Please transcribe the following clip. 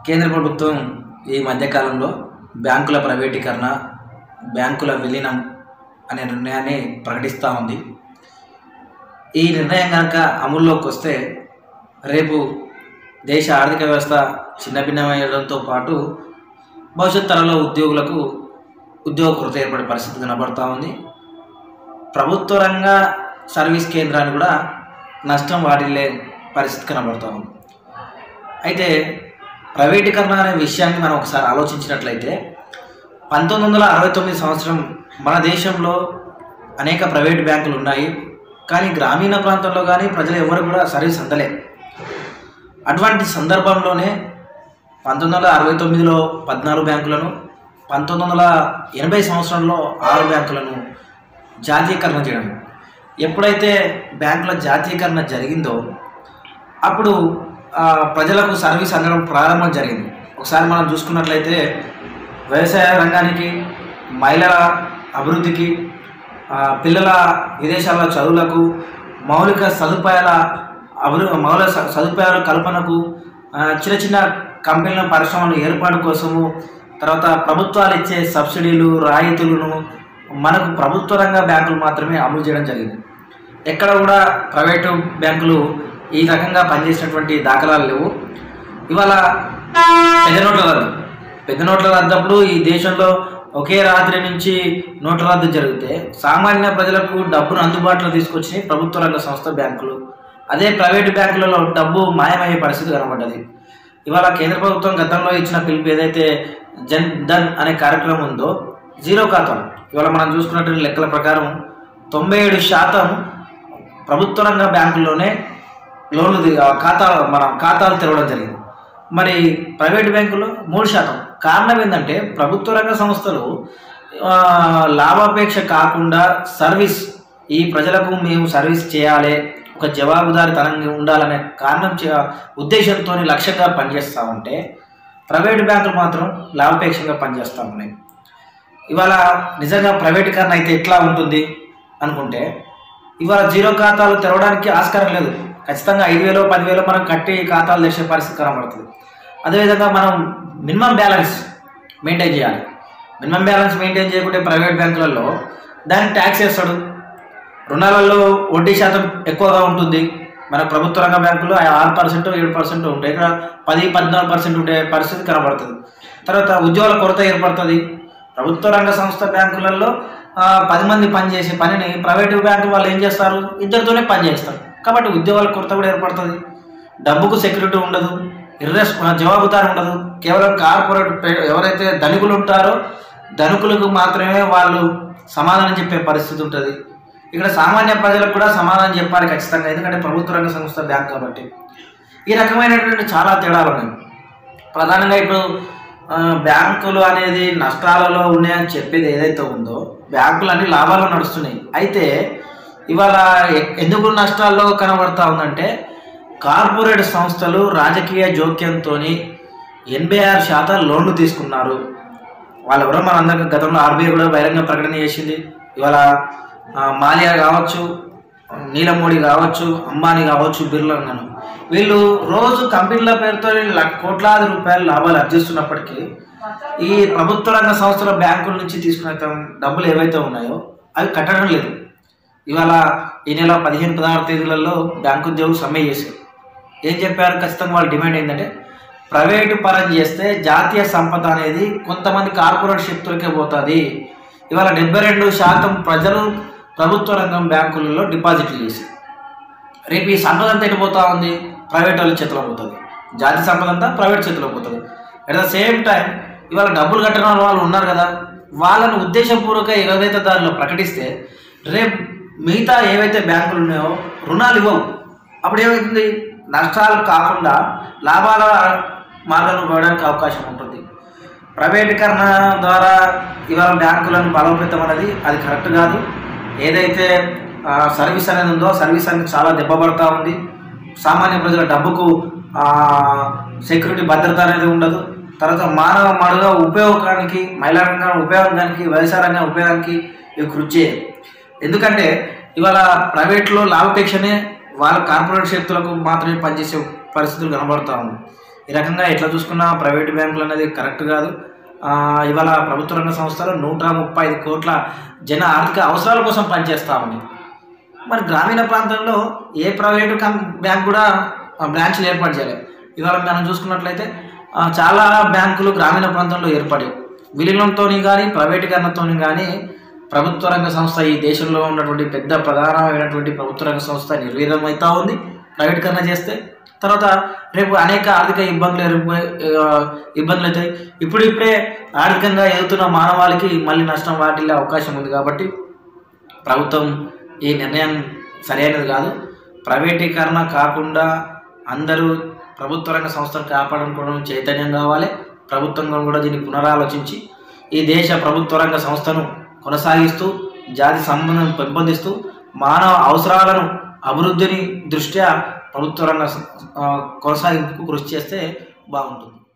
కేంద్ర ప్రభుత్వం ఈ మధ్యకాలంలో బ్యాంకుల ప్రైవేటీకరణ బ్యాంకుల విలీనం అనే నిర్ణయాన్ని ప్రకటిస్తూ ఉంది ఈ నిర్ణయం కనుక అమల్లోకి వస్తే రేపు దేశ ఆర్థిక వ్యవస్థ చిన్నభిన్నమయ్యడంతో పాటు భవిష్యత్ తరంలో ఉద్యోగులకు ఉద్యోగ కొరత ఏర్పడే పరిస్థితి కనబడుతూ ఉంది ప్రభుత్వ రంగ సర్వీస్ కేంద్రాన్ని కూడా నష్టం వాటిల్లే పరిస్థితి కనబడుతూ ఉంది అయితే ప్రైవేటీకరణ అనే విషయాన్ని మనం ఒకసారి ఆలోచించినట్లయితే పంతొమ్మిది వందల అరవై తొమ్మిది సంవత్సరం మన దేశంలో అనేక ప్రైవేట్ బ్యాంకులు ఉన్నాయి కానీ గ్రామీణ ప్రాంతంలో కానీ ప్రజలు ఎవరు కూడా సర్వీస్ అందలే అటువంటి సందర్భంలోనే పంతొమ్మిది వందల అరవై తొమ్మిదిలో పద్నాలుగు బ్యాంకులను పంతొమ్మిది వందల ఎనభై సంవత్సరంలో ఆరు బ్యాంకులను జాతీయకరణ చేయడం ఎప్పుడైతే బ్యాంకుల జాతీయకరణ జరిగిందో అప్పుడు ఆ, ప్రజలకు సర్వీస్ అందడం ప్రారంభం జరిగింది ఒకసారి మనం చూసుకున్నట్లయితే వ్యవసాయ రంగానికి మహిళల అభివృద్ధికి ఆ, పిల్లల విదేశాల చదువులకు మౌలిక సదుపాయాల అభివృద్ధి మౌలిక స- సదుపాయాల కల్పనకు ఆ, చిన్న చిన్న కంపెనీల పరిశ్రమల ఏర్పాటు కోసము తర్వాత ప్రభుత్వాలు ఇచ్చే సబ్సిడీలు రాయితీలను మనకు ప్రభుత్వ రంగ బ్యాంకులు మాత్రమే అమలు చేయడం జరిగింది ఎక్కడ కూడా ప్రైవేటు బ్యాంకులు ఈ రకంగా పనిచేసినటువంటి దాఖలాలు లేవు ఇవాళ పెద్ద నోట్ల రద్దు పెద్ద నోట్ల రద్దప్పుడు ఈ దేశంలో ఒకే రాత్రి నుంచి నోట్ల రద్దు జరిగితే సామాన్య ప్రజలకు డబ్బును అందుబాటులో తీసుకొచ్చి ప్రభుత్వ రంగ సంస్థ బ్యాంకులు అదే ప్రైవేటు బ్యాంకులలో డబ్బు మాయమయ్యే పరిస్థితి కనబడ్డది ఇవాళ కేంద్ర ప్రభుత్వం గతంలో ఇచ్చిన పిలుపు ఏదైతే జన్ ధన్ అనే కార్యక్రమం ఉందో జీరో ఖాతాలు ఇవాళ మనం చూసుకున్నటువంటి లెక్కల ప్రకారం తొంభై ఏడు శాతం ప్రభుత్వ రంగ బ్యాంకుల్లోనే లోన్లు ది- ఆ ఖాతా మన ఖాతాలు తెరవడం జరిగింది మరి ప్రైవేట్ బ్యాంకుల్లో మూడు శాతం కారణం ఏంటంటే ప్రభుత్వ రంగ సంస్థలు ఆ, లాభాపేక్ష కాకుండా సర్వీస్ ఈ ప్రజలకు మేము సర్వీస్ చేయాలి ఒక జవాబుదారితనంగా ఉండాలనే కారణం చే- ఉద్దేశంతో లక్ష్యంగా పనిచేస్తూ ఉంటే ప్రైవేట్ బ్యాంకులు మాత్రం లాభాపేక్షంగా పనిచేస్తూ ఉన్నాయి ఇవాళ నిజంగా ప్రైవేటీకరణ అయితే ఎట్లా ఉంటుంది అనుకుంటే ఇవాళ జీరో ఖాతాలు తెరవడానికి ఆస్కారం లేదు ఖచ్చితంగా ఐదు వేలు పదివేలు మనం కట్టి ఖాతాలు తెచ్చే పరిస్థితి కనబడుతుంది అదేవిధంగా మనం మినిమం బ్యాలెన్స్ మెయింటైన్ చేయాలి మినిమం బ్యాలెన్స్ మెయింటైన్ చేయకుంటే ప్రైవేట్ బ్యాంకులలో దానికి ట్యాక్స్ వేస్తాడు రుణాలలో వడ్డీ శాతం ఎక్కువగా ఉంటుంది మన ప్రభుత్వ రంగ బ్యాంకులు ఆరు పర్సెంట్ ఏడు పర్సెంట్ ఉంటాయి ఇక్కడ పది పద్నాలుగు పర్సెంట్ ఉండే పరిస్థితి కనబడుతుంది తర్వాత ఉద్యోగాల కొరత ఏర్పడుతుంది ప్రభుత్వ రంగ సంస్థ బ్యాంకులలో ఆ, పది మంది పనిచేసే పనిని ప్రైవేటు బ్యాంకు వాళ్ళు ఏం చేస్తారు ఇద్దరితోనే పని చేస్తారు కాబట్టి ఉద్యోగాల కొరత కూడా ఏర్పడుతుంది డబ్బుకు సెక్యూరిటీ ఉండదు ఇర్రెస్ జవాబుదారి ఉండదు కేవలం కార్పొరేట్ పే- ఎవరైతే ధనికులు ఉంటారో ధనికులకు మాత్రమే వాళ్ళు సమాధానం చెప్పే పరిస్థితి ఉంటుంది ఇక్కడ సామాన్య ప్రజలకు కూడా సమాధానం చెప్పాలి ఖచ్చితంగా ఎందుకంటే ప్రభుత్వ రంగ సంస్థ బ్యాంక్ కాబట్టి ఈ రకమైనటువంటి చాలా తేడాలు ఉన్నాయి ప్రధానంగా ఇప్పుడు ఆ, బ్యాంకులు అనేది నష్టాలలో ఉన్నాయని చెప్పేది ఏదైతే ఉందో బ్యాంకులు అన్ని లాభాల్లో నడుస్తున్నాయి అయితే ఇవాళ ఎ- ఎందుకు నష్టాల్లో కనబడతా ఉందంటే కార్పొరేట్ సంస్థలు రాజకీయ జోక్యంతో ఎనభై ఆరు శాతం లోన్లు తీసుకున్నారు వాళ్ళెవరో మన అందరికి గతంలో ఆర్బీఐ కూడా బహిరంగ ప్రకటన చేసింది ఇవాళ ఆ, మాలియా కావచ్చు నీలం మోడీ కావచ్చు అంబానీ కావచ్చు బిర్లా గాను వీళ్ళు రోజు కంపెనీల పేరుతో లక్- కోట్లాది రూపాయల లాభాలు ఆర్జిస్తున్నప్పటికీ ఈ ప్రభుత్వ రంగ సంస్థల బ్యాంకుల నుంచి తీసుకునే తమ డబ్బులు ఏవైతే ఉన్నాయో అవి కట్టడం లేదు ఇవాళ ఈ నెల పదిహేను పదహారు తేదీలలో బ్యాంకు ఉద్యోగులు సమ్మె చేశారు ఏం చెప్పారు ఖచ్చితంగా వాళ్ళ డిమాండ్ ఏంటంటే ప్రైవేటు పరం చేస్తే జాతీయ సంపద అనేది కొంతమంది కార్పొరేట్ శక్తులకే పోతుంది ఇవాళ డెబ్బై రెండు శాతం ప్రజలు ప్రభుత్వ రంగం బ్యాంకులలో డిపాజిట్లు చేశారు రేపు ఈ సంపద అంతా ఎటు ఉంది ప్రైవేట్ వాళ్ళ చేతిలో పోతుంది జాతి సంపద అంతా ప్రైవేట్ చేతిలో పోతుంది అట్ ద సేమ్ టైం ఇవాళ డబ్బులు కట్టిన వాళ్ళు ఉన్నారు కదా వాళ్ళని ఉద్దేశపూర్వక ఏవైతే దానిలో ప్రకటిస్తే రేపు మిగతా ఏవైతే బ్యాంకులు ఉన్నాయో రుణాలు ఇవ్వవు అప్పుడు ఏమవుతుంది నష్టాలు కాకుండా లాభాల మార్గాలు పోవడానికి అవకాశం ఉంటుంది ప్రైవేటీకరణ ద్వారా ఇవాళ బ్యాంకులను బలోపేతం అనేది అది కరెక్ట్ కాదు ఏదైతే ఆ, సర్వీస్ అనేది ఉందో సర్వీస్ అనేది చాలా దెబ్బపడతా ఉంది సామాన్య ప్రజల డబ్బుకు ఆ, సెక్యూరిటీ భద్రత అనేది ఉండదు తర్వాత మానవ మడుగ ఉపయోగానికి మహిళా రంగం ఉపయోగానికి వ్యవసాయ రంగం ఉపయోగానికి ఇవి కృషి చేయాలి ఎందుకంటే ఇవాళ ప్రైవేట్లో లాభాపేక్షనే వాళ్ళ కార్పొరేట్ శక్తులకు మాత్రమే పనిచేసే పరిస్థితులు కనబడతా ఉంది ఈ రకంగా ఎట్లా చూసుకున్నా ప్రైవేట్ బ్యాంకులు అనేది కరెక్ట్ కాదు ఆ, ఇవాళ ప్రభుత్వ రంగ సంస్థలు నూట ముప్పై ఐదు కోట్ల జన ఆర్థిక అవసరాల కోసం పనిచేస్తూ ఉంది మరి గ్రామీణ ప్రాంతంలో ఏ ప్రైవేటు కం బ్యాంక్ కూడా ఆ, బ్రాంచ్లు ఏర్పాటు చేయలేదు ఇవాళ మనం చూసుకున్నట్లయితే ఆ, చాలా బ్యాంకులు గ్రామీణ ప్రాంతంలో ఏర్పడి విలీనంతో కానీ ప్రైవేటీకరణతో కానీ ప్రభుత్వ రంగ సంస్థ ఈ దేశంలో ఉన్నటువంటి పెద్ద ప్రధానమైనటువంటి ప్రభుత్వ రంగ సంస్థ నిర్వీర్యం అవుతా ఉంది ప్రైవేటీకరణ చేస్తే తర్వాత రేపు అనేక ఆర్థిక ఇబ్బందులు ఎదుర్కొ- ఆ, ఇబ్బందులు అవుతాయి ఇప్పుడు ఇప్పుడే ఆర్థికంగా ఎదుగుతున్న మానవాళికి మళ్ళీ నష్టం వాటిల్లే అవకాశం ఉంది కాబట్టి ప్రభుత్వం ఈ నిర్ణయం సరైనది కాదు ప్రైవేటీకరణ కాకుండా అందరూ ప్రభుత్వ రంగ సంస్థలు కాపాడుకోవడం చైతన్యం కావాలి ప్రభుత్వం కూడా దీన్ని పునరాలోచించి ఈ దేశ ప్రభుత్వ రంగ సంస్థను కొనసాగిస్తూ జాతి సంబంధం పెంపొందిస్తూ మానవ అవసరాలను అభివృద్ధిని దృష్ట్యా ప్రభుత్వ రంగ స- ఆ, కొనసాగింపుకు కృషి చేస్తే బాగుంటుంది